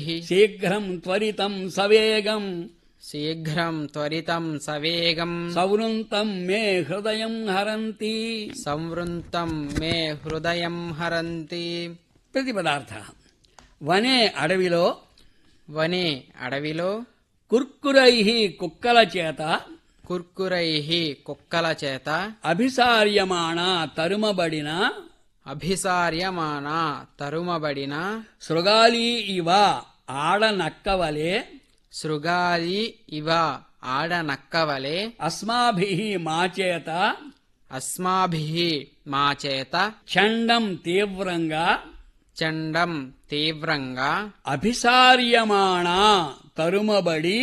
శీఘ్రం త్వరితం సవేగం శీఘ్రం త్వరితం సవేగం సవృంతం మే హృదయం హరంతి సంవృంతం మే హృదయం హరంతి ప్రతిపదార్థ వనే అడవిలో వనే అడవిలో కుర్కురై కుక్కల చేత కుర్కురై కుక్కల చేత అభిసార్యమాణ తరుమబడిన అభిసార్యమాన తరుమబడిన శృగాలి ఇవ ఆడనక్కవలే శృగాలి ఇవ ఆడనక్కవలే అస్మాభి మా చేత అస్మాభి మా చేత చండం తీవ్రంగా చండం తీవ్రంగా అభిసార్యమాణ తరుమబడి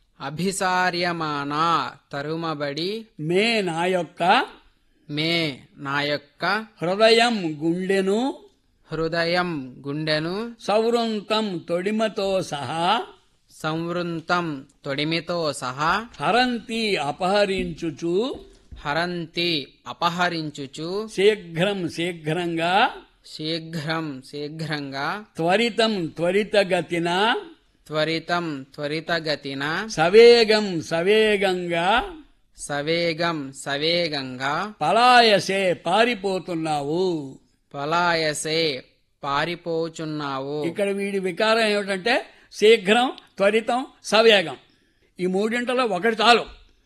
అభిసార్యమాన తరుమబడి మే నా యొక్క మే నా యొక్క హృదయం గుండెను హృదయం గుండెను సౌరంతం తొడిమతో సహా సంవృంతం తొడిమితో సహా హరంతి అపహరించుచు హరంతి అపహరించుచు శీఘ్రం శీఘ్రంగా శీఘ్రం శీఘ్రంగా త్వరితం త్వరితగతిన త్వరితం త్వరితగతిన సవేగం సవేగంగా సవేగం సవేగంగా పలాయసే పారిపోతున్నావు పలాయసే పారిపోచున్నావు ఇక్కడ వీడి వికారం ఏమిటంటే శీఘ్రం త్వరితం సవేగం ఈ మూడింటిలో ఒకటి చాలు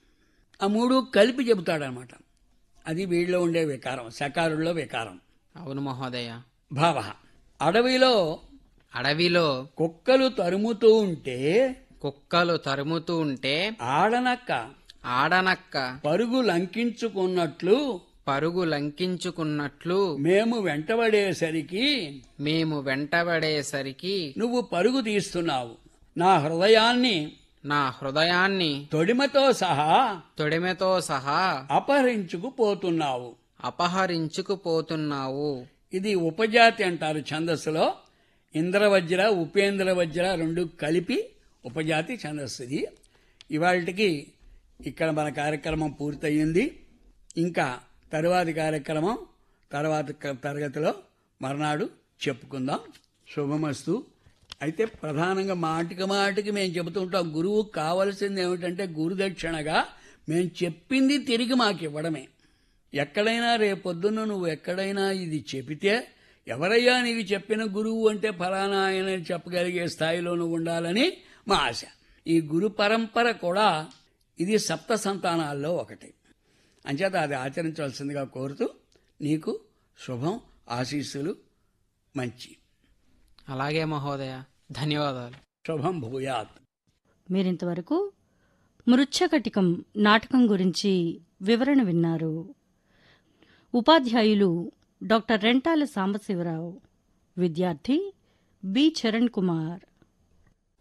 ఆ మూడు కలిపి చెబుతాడనమాట అది వీడిలో ఉండే వికారం సకారుల్లో వికారం అవును మహోదయ భావ అడవిలో అడవిలో కుక్కలు తరుముతూ ఉంటే కుక్కలు తరుముతూ ఉంటే ఆడనక్క ఆడనక్క పరుగు లంకించుకున్నట్లు పరుగు లంకించుకున్నట్లు మేము వెంటబడేసరికి మేము వెంటబడేసరికి నువ్వు పరుగు తీస్తున్నావు నా హృదయాన్ని నా హృదయాన్ని తొడిమతో సహా తొడిమెతో సహా అపహరించుకుపోతున్నావు అపహరించుకుపోతున్నావు ఇది ఉపజాతి అంటారు ఛందస్సులో ఇంద్రవజ్ర ఉపేంద్ర వజ్ర రెండు కలిపి ఉపజాతి ఛందస్సుది ఇవాళకి ఇక్కడ మన కార్యక్రమం పూర్తయింది ఇంకా తరువాతి కార్యక్రమం తర్వాతి క- తరగతిలో మర్నాడు చెప్పుకుందాం శుభమస్తు అయితే ప్రధానంగా మాటికి మాటికి మేము చెబుతుంటాం గురువు కావలసింది ఏమిటంటే గురుదక్షిణగా మేము చెప్పింది తిరిగి మాకు ఇవ్వడమే ఎక్కడైనా రేపొద్దున నువ్వు ఎక్కడైనా ఇది చెబితే ఎవరయ్యా నీకు చెప్పిన గురువు అంటే ఫలానా ఆయన చెప్పగలిగే స్థాయిలో నువ్వు ఉండాలని మా ఆశ ఈ గురు పరంపర కూడా ఇది సప్త సంతానాల్లో ఒకటి అంచేత అది ఆచరించవలసిందిగా కోరుతూ నీకు శుభం ఆశీస్సులు మంచి అలాగే మహోదయ ధన్యవాదాలు శుభం భూయాత్ మీరింతవరకు మృచ్ఛకటికం నాటకం గురించి వివరణ విన్నారు ఉపాధ్యాయులు డాక్టర్ రెంటాల సాంబశివరావు విద్యార్థి బి చరణ్ కుమార్